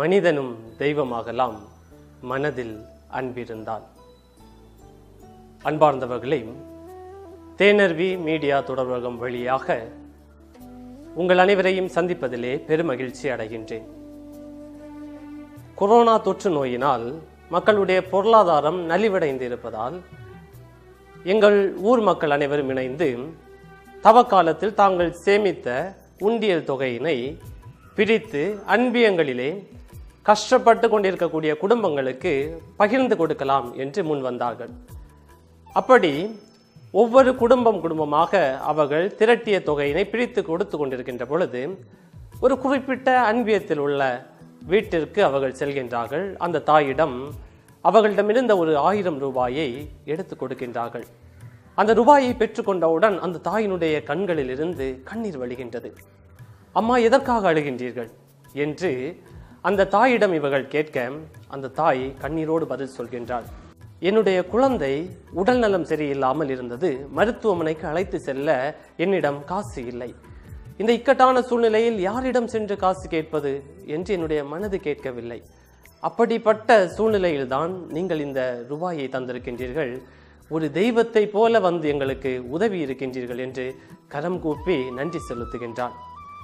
மனிதனும் தெய்வமாகலாம் மனதில் அன்பிருந்தால் அன்பார்ந்தவர்களே தேனர்வி மீடியா தொடர்பகம் வழியாக உங்கள் அனைவரையும் சந்திப்பதிலே பெருமகிழ்ச்சி அடைகின்றேன் கொரோனா தொற்று நோயினால் மக்களுடைய பொருளாதாரம் நலிவடைந்து இருப்பதால் எங்கள் ஊர் மக்கள் அனைவரும் இணைந்து தவக்காலத்தில் தாங்கள் சேமித்த உண்டியல் தொகையினை பிரித்து அன்பியங்களிலே கஷ்டப்பட்டு கொண்டிருக்கக்கூடிய குடும்பங்களுக்கு பகிர்ந்து கொடுக்கலாம் என்று முன் வந்தார்கள் அப்படி ஒவ்வொரு குடும்பம் குடும்பமாக அவர்கள் திரட்டிய தொகையினை பிரித்து கொடுத்து கொண்டிருக்கின்ற பொழுது ஒரு குறிப்பிட்ட அன்பியத்தில் உள்ள வீட்டிற்கு அவர்கள் செல்கின்றார்கள் அந்த தாயிடம் அவர்களிடமிருந்த ஒரு ஆயிரம் ரூபாயை எடுத்து கொடுக்கின்றார்கள் அந்த ரூபாயை பெற்றுக்கொண்டவுடன் அந்த தாயினுடைய கண்களில் இருந்து கண்ணீர் வழிகின்றது அம்மா எதற்காக அழுகின்றீர்கள் என்று அந்த தாயிடம் இவர்கள் கேட்க அந்த தாய் கண்ணீரோடு பதில் சொல்கின்றாள் என்னுடைய குழந்தை உடல் நலம் சரியில்லாமல் இருந்தது மருத்துவமனைக்கு அழைத்து செல்ல என்னிடம் காசு இல்லை இந்த இக்கட்டான சூழ்நிலையில் யாரிடம் சென்று காசு கேட்பது என்று என்னுடைய மனது கேட்கவில்லை அப்படிப்பட்ட சூழ்நிலையில்தான் நீங்கள் இந்த ரூபாயை தந்திருக்கின்றீர்கள் ஒரு தெய்வத்தை போல வந்து எங்களுக்கு உதவி இருக்கின்றீர்கள் என்று கரம் கூப்பி நன்றி செலுத்துகின்றான்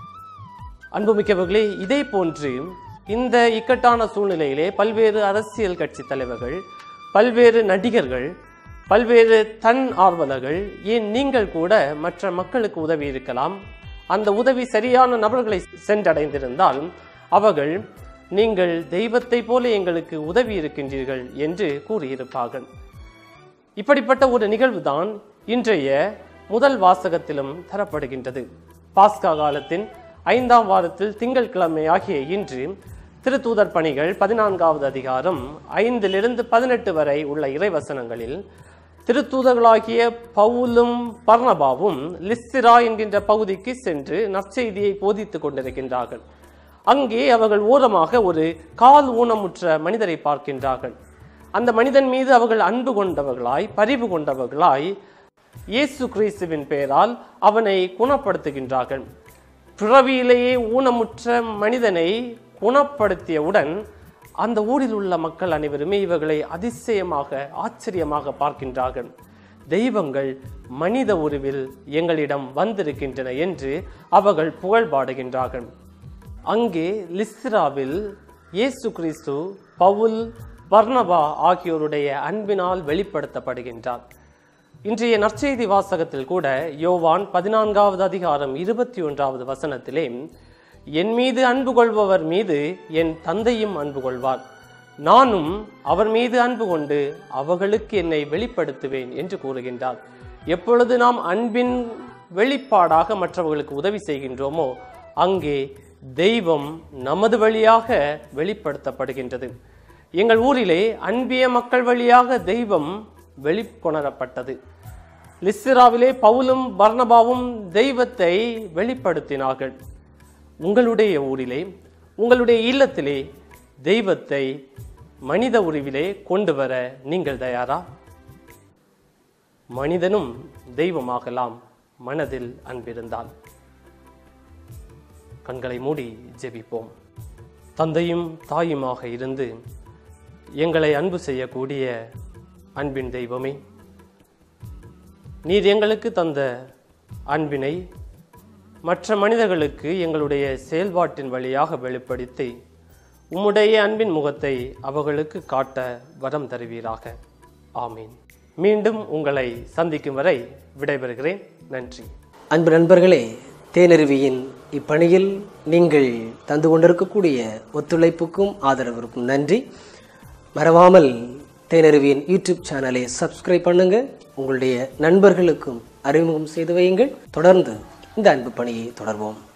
அன்புமிக்கவர்களே இதே போன்று இந்த இக்கட்டான சூழ்நிலையிலே பல்வேறு அரசியல் கட்சி தலைவர்கள் பல்வேறு நடிகர்கள் பல்வேறு தன் ஆர்வலர்கள் ஏன் நீங்கள் கூட மற்ற மக்களுக்கு உதவி இருக்கலாம் அந்த உதவி சரியான நபர்களை சென்றடைந்திருந்தால் அவர்கள் நீங்கள் தெய்வத்தை போல எங்களுக்கு உதவி இருக்கின்றீர்கள் என்று கூறியிருப்பார்கள் இப்படிப்பட்ட ஒரு நிகழ்வுதான் இன்றைய முதல் வாசகத்திலும் தரப்படுகின்றது பாஸ்கா காலத்தின் ஐந்தாம் வாரத்தில் திங்கட்கிழமை ஆகிய இன்று திருத்தூதர் பணிகள் பதினான்காவது அதிகாரம் ஐந்திலிருந்து பதினெட்டு வரை உள்ள இறைவசனங்களில் திருத்தூதர்களாகிய பவுலும் பர்ணபாவும் லிஸ்திரா என்கின்ற பகுதிக்கு சென்று நற்செய்தியை போதித்துக் கொண்டிருக்கின்றார்கள் அங்கே அவர்கள் ஓரமாக ஒரு கால் ஊனமுற்ற மனிதரை பார்க்கின்றார்கள் அந்த மனிதன் மீது அவர்கள் அன்பு கொண்டவர்களாய் பரிவு கொண்டவர்களாய் இயேசு கிறிஸ்துவின் பெயரால் அவனை குணப்படுத்துகின்றார்கள் பிறவியிலேயே ஊனமுற்ற மனிதனை குணப்படுத்தியவுடன் அந்த ஊரில் உள்ள மக்கள் அனைவருமே இவர்களை அதிசயமாக ஆச்சரியமாக பார்க்கின்றார்கள் தெய்வங்கள் மனித உருவில் எங்களிடம் வந்திருக்கின்றன என்று அவர்கள் புகழ் பாடுகின்றார்கள் அங்கே லிஸ்ராவில் இயேசு கிறிஸ்து பவுல் வர்ணபா ஆகியோருடைய அன்பினால் வெளிப்படுத்தப்படுகின்றார் இன்றைய நற்செய்தி வாசகத்தில் கூட யோவான் பதினான்காவது அதிகாரம் இருபத்தி ஒன்றாவது வசனத்திலே என் மீது அன்பு கொள்பவர் மீது என் தந்தையும் அன்பு கொள்வார் நானும் அவர் மீது அன்பு கொண்டு அவர்களுக்கு என்னை வெளிப்படுத்துவேன் என்று கூறுகின்றார் எப்பொழுது நாம் அன்பின் வெளிப்பாடாக மற்றவர்களுக்கு உதவி செய்கின்றோமோ அங்கே தெய்வம் நமது வழியாக வெளிப்படுத்தப்படுகின்றது எங்கள் ஊரிலே அன்பிய மக்கள் வழியாக தெய்வம் வெளிக்கொணரப்பட்டது லிஸ்ராவிலே பவுலும் பர்ணபாவும் தெய்வத்தை வெளிப்படுத்தினார்கள் உங்களுடைய ஊரிலே உங்களுடைய இல்லத்திலே தெய்வத்தை மனித உருவிலே கொண்டு வர நீங்கள் தயாரா மனிதனும் தெய்வமாகலாம் மனதில் அன்பிருந்தால் கண்களை மூடி ஜெபிப்போம் தந்தையும் தாயுமாக இருந்து எங்களை அன்பு செய்யக்கூடிய அன்பின் தெய்வமே நீர் எங்களுக்கு தந்த அன்பினை மற்ற மனிதர்களுக்கு எங்களுடைய செயல்பாட்டின் வழியாக வெளிப்படுத்தி உம்முடைய அன்பின் முகத்தை அவர்களுக்கு காட்ட வரம் தருவீராக ஆமீன் மீண்டும் உங்களை சந்திக்கும் வரை விடைபெறுகிறேன் நன்றி அன்பு நண்பர்களே தேனருவியின் இப்பணியில் நீங்கள் தந்து கொண்டிருக்கக்கூடிய ஒத்துழைப்புக்கும் ஆதரவிற்கும் நன்றி மறவாமல் தேனருவியின் யூடியூப் சேனலை சப்ஸ்கிரைப் பண்ணுங்க உங்களுடைய நண்பர்களுக்கும் அறிமுகம் செய்து வையுங்கள் தொடர்ந்து இந்த அன்பு பணியை தொடர்வோம்